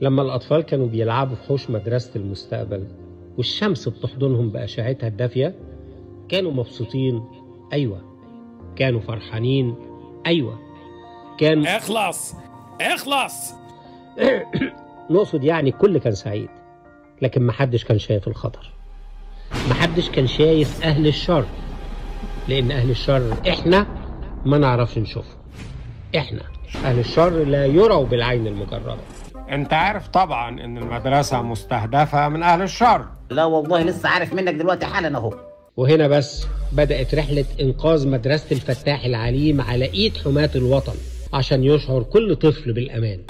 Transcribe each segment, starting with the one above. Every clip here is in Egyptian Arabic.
لما الأطفال كانوا بيلعبوا في حوش مدرسة المستقبل والشمس بتحضنهم بأشعتها الدافية كانوا مبسوطين أيوة كانوا فرحانين أيوة كان اخلص اخلص نقصد يعني الكل كان سعيد لكن محدش كان شايف الخطر محدش كان شايف أهل الشر لأن أهل الشر إحنا ما نعرفش نشوفهم إحنا أهل الشر لا يروا بالعين المجردة انت عارف طبعا ان المدرسة مستهدفة من اهل الشر لا والله لسه عارف منك دلوقتي حالا اهو وهنا بس بدأت رحلة إنقاذ مدرسة الفتاح العليم على إيد حماة الوطن عشان يشعر كل طفل بالأمان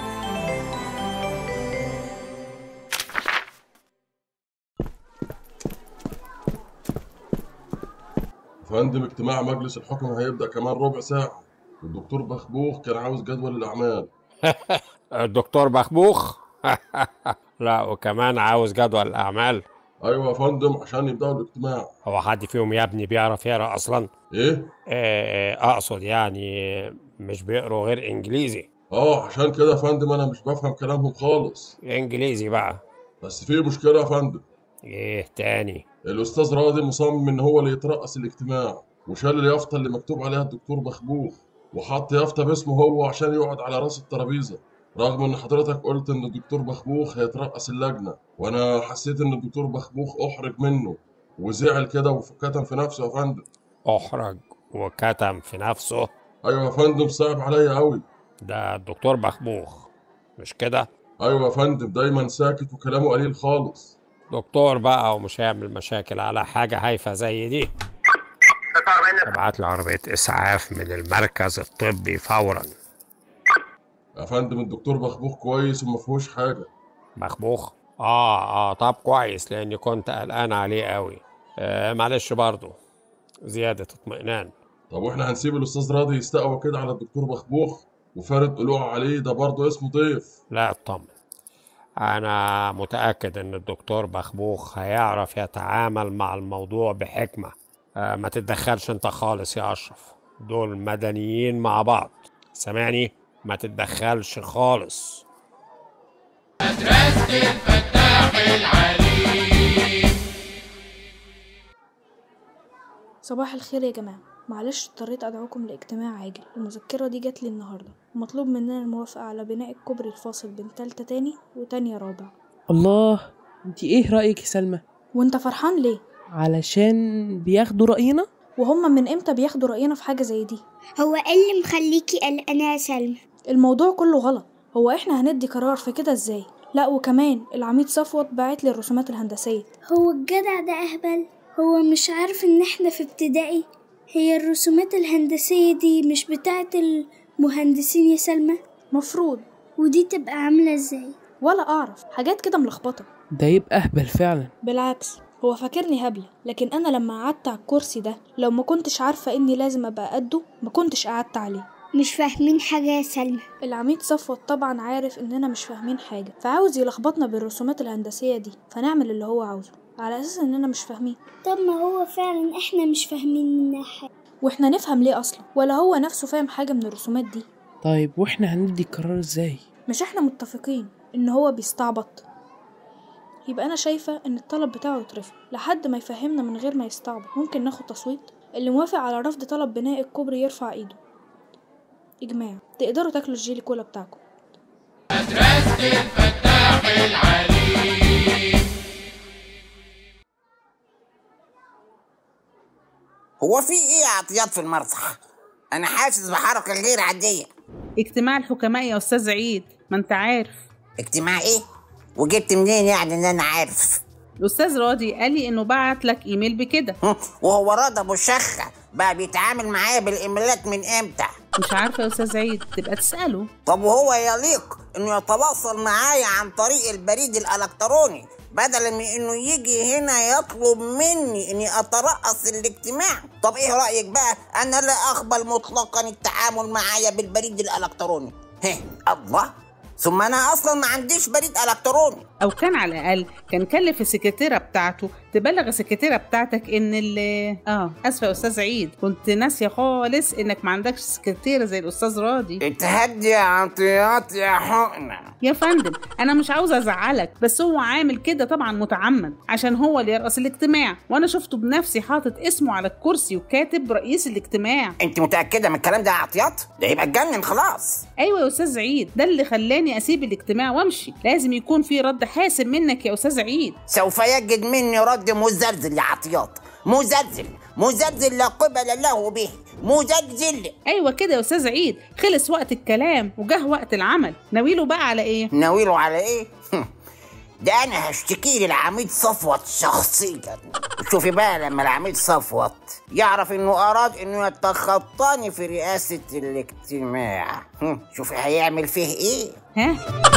فندم اجتماع مجلس الحكم هيبدأ كمان ربع ساعة والدكتور بخبوخ كان عاوز جدول الأعمال الدكتور بخبوخ لا وكمان عاوز جدول الاعمال أيوة يا فندم عشان يبدأوا الاجتماع هو حد فيهم يا ابني بيعرف يقرا اصلا إيه؟ آه، اقصد يعني مش بيقروا غير انجليزي آه عشان كده يا فندم أنا مش بفهم كلامهم خالص انجليزي بقى بس في مشكلة يا فندم ايه تاني الأستاذ راضي مصمم إن هو اللي يترأس الاجتماع وشال اليافطة اللي مكتوب عليها الدكتور بخبوخ وحط يافطة باسمه هو عشان يقعد على راس الترابيزة رغم إن حضرتك قلت إن الدكتور بخبوخ هيترأس اللجنة وأنا حسيت إن الدكتور بخبوخ أحرج منه وزعل كده وكتم في نفسه يا فندم احرج وكتم في نفسه أيوة يا فندم صعب عليا أوي ده الدكتور بخبوخ مش كده أيوة يا فندم دايما ساكت وكلامه قليل خالص دكتور بقى ومش هيعمل مشاكل على حاجة هايفة زي دي ابعت له عربية إسعاف من المركز الطبي فورا يا فندم الدكتور بخبوخ كويس وما فيهوش حاجة مخبوخ اه اه طب كويس لاني كنت قلقان عليه قوي آه معلش برضو زيادة اطمئنان طب واحنا هنسيب الأستاذ راضي يستقوى كده على الدكتور بخبوخ وفارد قلوع عليه ده برضه اسمه ضيف لا اطمن انا متأكد ان الدكتور بخبوخ هيعرف يتعامل مع الموضوع بحكمة آه ما تتدخلش انت خالص يا اشرف دول مدنيين مع بعض سامعني ما تتدخلش خالص صباح الخير يا جماعة معلش اضطريت أدعوكم لاجتماع عاجل المذكرة دي جات لي النهاردة ومطلوب مننا الموافقة على بناء الكوبري الفاصل بين تالتة تاني وتانية رابع الله انت ايه رأيك يا سلمى وانت فرحان ليه؟ علشان بياخدوا رأينا وهما من امتى بياخدوا رأينا في حاجة زي دي؟ هو ايه اللي مخليكي قلقانة يا سلمى الموضوع كله غلط هو احنا هندي قرار في كده ازاي؟ لا وكمان العميد صفوت باعت لي الرسومات الهندسية هو الجدع ده اهبل هو مش عارف ان احنا في ابتدائي هي الرسومات الهندسية دي مش بتاعة المهندسين يا سلمى مفروض ودي تبقى عاملة ازاي ولا أعرف حاجات كده ملخبطة ده يبقى اهبل فعلا بالعكس هو فاكرني هبلة لكن أنا لما قعدت على الكرسي ده لو ما كنتش عارفة إني لازم أبقى قده ما كنتش قعدت عليه مش فاهمين حاجة يا سلمى العميد صفوت طبعا عارف إننا مش فاهمين حاجة فعاوز يلخبطنا بالرسومات الهندسية دي فنعمل اللي هو عاوزه على أساس إننا مش فاهمين طب ما هو فعلا احنا مش فاهمين منها حاجة وإحنا نفهم ليه أصلا ولا هو نفسه فاهم حاجة من الرسومات دي طيب واحنا هندي قرار ازاي مش إحنا متفقين إن هو بيستعبط يبقى أنا شايفة إن الطلب بتاعه يترفض لحد ما يفهمنا من غير ما يستعبط ممكن ناخد تصويت اللي موافق على رفض طلب بناء الكوبري يرفع إيده إجماع تقدروا تاكلوا الجيلي كولا بتاعكم هو في ايه يا عطيات في المسرح انا حاسس بحركة غير عادية اجتماع الحكماء يا استاذ عيد ما انت عارف اجتماع ايه وجبت منين يعني ان انا عارف الاستاذ راضي قال لي انه بعت لك ايميل بكده هم، وهو راضي ابو الشخة بقى بيتعامل معايا بالايميلات من امتى مش عارفه يا استاذ عيد تبقى تساله طب وهو يليق انه يتواصل معايا عن طريق البريد الالكتروني بدلا من انه يجي هنا يطلب مني اني اترأس الاجتماع طب ايه رأيك بقى انا لا اقبل مطلقا التعامل معايا بالبريد الالكتروني هه الله ثم انا اصلا ما عنديش بريد الكتروني او كان على الاقل كان كلف السكرتيره بتاعته تبلغ السكرتيره بتاعتك ان ال اه اسفه يا استاذ عيد كنت ناسيه خالص انك ما عندكش سكرتيره زي الاستاذ راضي اتهدي يا عطيات يا حقنة يا فندم انا مش عاوزه ازعلك بس هو عامل كده طبعا متعمد عشان هو اللي يرأس الاجتماع وانا شفته بنفسي حاطط اسمه على الكرسي وكاتب رئيس الاجتماع انت متأكدة من الكلام ده يا عطيات؟ ده يبقى اتجنن خلاص ايوه يا استاذ عيد ده اللي خلاني اسيب الاجتماع وامشي لازم يكون في رد حاسم منك يا استاذ عيد سوف يجد مني رد مزلزل يا عطيات مزلزل مزلزل لا قبل له به مزلزل ايوه كده يا استاذ عيد خلص وقت الكلام وجه وقت العمل ناويله بقى على ايه ناويله على ايه؟ ده انا هشتكي للعميد صفوت شخصيا شوفي بقى لما العميد صفوت يعرف انه اراد انه يتخطاني في رئاسة الاجتماع هم، شوفي هيعمل فيه ايه ها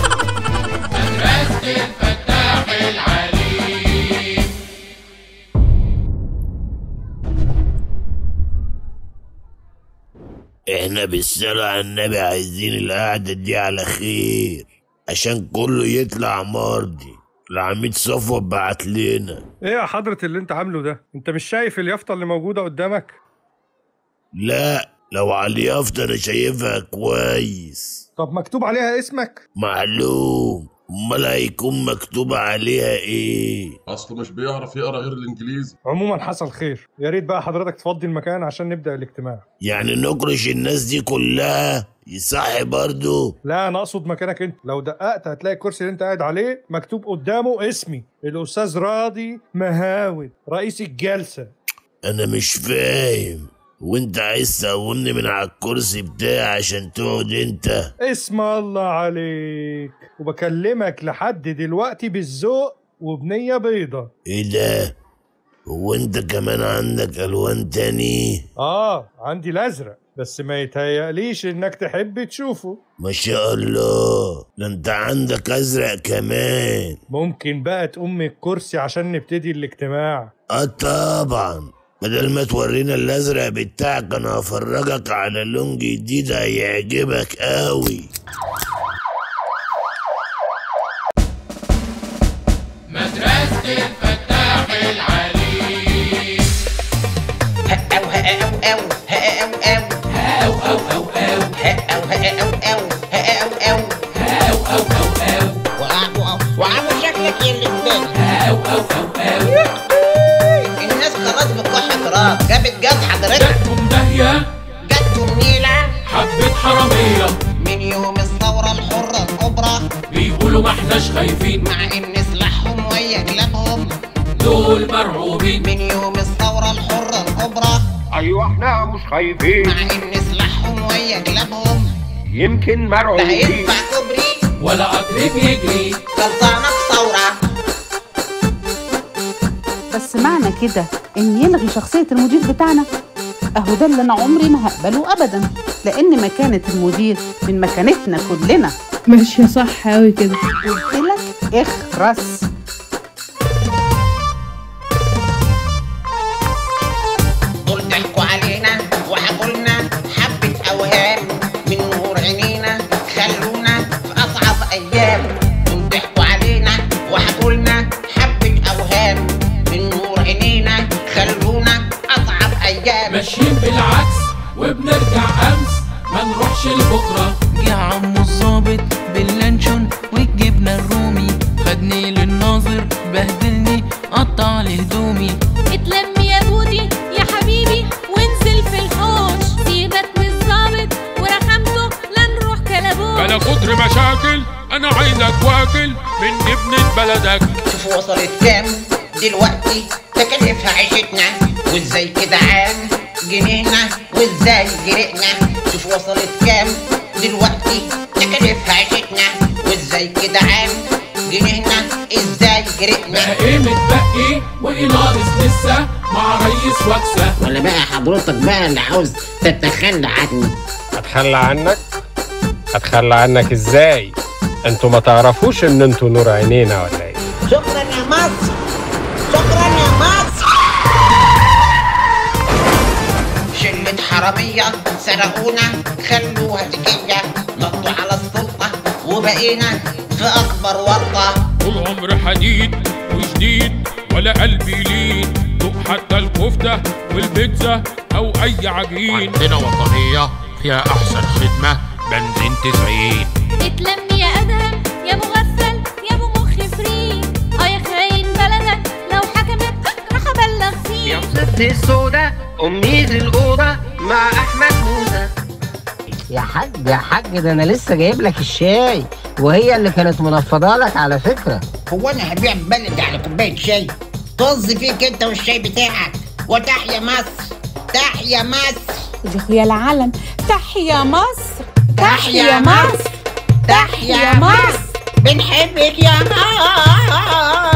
احنا بالصلاة على النبي عايزين القعدة دي على خير عشان كله يطلع مرضي العميد صفوت بعت لنا ايه يا حضرة اللي انت عامله ده انت مش شايف اليافطة اللي موجودة قدامك لا لو على اليافطة انا شايفها كويس طب مكتوب عليها اسمك معلوم امال هيكون مكتوب عليها ايه اصله مش بيعرف يقرا غير الانجليزي عموما حصل خير يا ريت بقى حضرتك تفضي المكان عشان نبدأ الاجتماع يعني نكرش الناس دي كلها يصح برضو لا انا اقصد مكانك انت لو دققت هتلاقي الكرسي اللي انت قاعد عليه مكتوب قدامه اسمي الاستاذ راضي مهاود رئيس الجلسة انا مش فاهم وانت عايز تقومني من على الكرسي بتاعي عشان تقعد انت اسم الله عليك وبكلمك لحد دلوقتي بالذوق وبنية بيضة ايه ده هو انت كمان عندك الوان تاني اه عندي الازرق بس ما يتهيأليش انك تحب تشوفه ما شاء الله ده انت عندك ازرق كمان ممكن بقى تقوم من الكرسي عشان نبتدي الاجتماع اه طبعا بدل ما تورينا الازرق بتاعك انا هفرجك على لون جديد هيعجبك قوي أو أو أو أو أو أو أو أو أو أو أو أو أو وعامل شكلك اللي في بالي الناس خلاص بتكح تراب جابت جد حضرتك جاتكم داهية جاتكم نيلة حبة حرامية من يوم الثورة الحرة الكبرى بيقولوا ما احناش خايفين مع إن سلاحهم ويا كلابهم دول مرعوبين من يوم الثورة الحرة الكبرى ايوه احنا مش خايفين مع إن سلاحهم ويا كلابهم يمكن ده مرعوبين هينفع كوبري ولا قطر بيجري خلصانة بثورة بس معنى كده ان يلغي شخصيه المدير بتاعنا اهو ده اللي انا عمري ما هقبله ابدا لان مكانه المدير من مكانتنا كلنا ماشية صح أوي كده قلت لك اخرس دول ضحكوا علينا وحكولنا حبة أوهام من نور عينينا خلونا في أصعب أيام دول ضحكوا علينا وحكولنا حبة أوهام من نور عينينا خلونا أصعب أيام ماشيين بالعكس وبنرجع أمس ما نروحش لبكرة يا عم الظابط باللانشون والجبنة الرومي خدني للناظر بهدلني قطع لي هدومي اتلم يا بودي يا حبيبي وانزل في الحوش سيبك من الظابط ورخامته لا نروح كلبوش بلا كتر مشاكل أنا عايزك واكل من جبنة بلدك شوف وصلت كام دلوقتي تكلفها عيشتنا وازاي كده عام جنينا وازاي جرقنا شوف وصلت كام دلوقتي تكلفها عيشتنا وازاي كده عام جنينا ازاي جرقنا بقى ايه متبقي وايه ناقص لسه مع ريس وكسة ولا بقى حضرتك بقى اللي عاوز تتخلى عني اتخلى عنك اتخلى عنك ازاي انتوا ما تعرفوش ان انتوا نور عينينا ولا ايه شكرا يا مصر شكرا يا مصر شلة حرامية سرقونا خلوها تكية نطوا على السلطة وبقينا في أكبر ورطة طول عمر حديد وجديد ولا قلبي لين دوق حتى الكفتة والبيتزا أو أي عجين عندنا وطنية فيها أحسن خدمة بنزين 90 اتلم يا ادهم يا مغفل يا ابو مخ فري اه يا خاين بلدك لو حكمت راح ابلغ فيه يا ست السودة أمنية الأوضة مع أحمد موسى يا حاج يا حاج ده انا لسه جايب لك الشاي وهي اللي كانت منفضه لك على فكره هو انا هبيع بلدي على كوبايه شاي طز فيك انت والشاي بتاعك وتحيا مصر تحيا مصر يا اخويا العالم تحيا مصر تحيا مصر تحيا مصر بنحبك يا مصر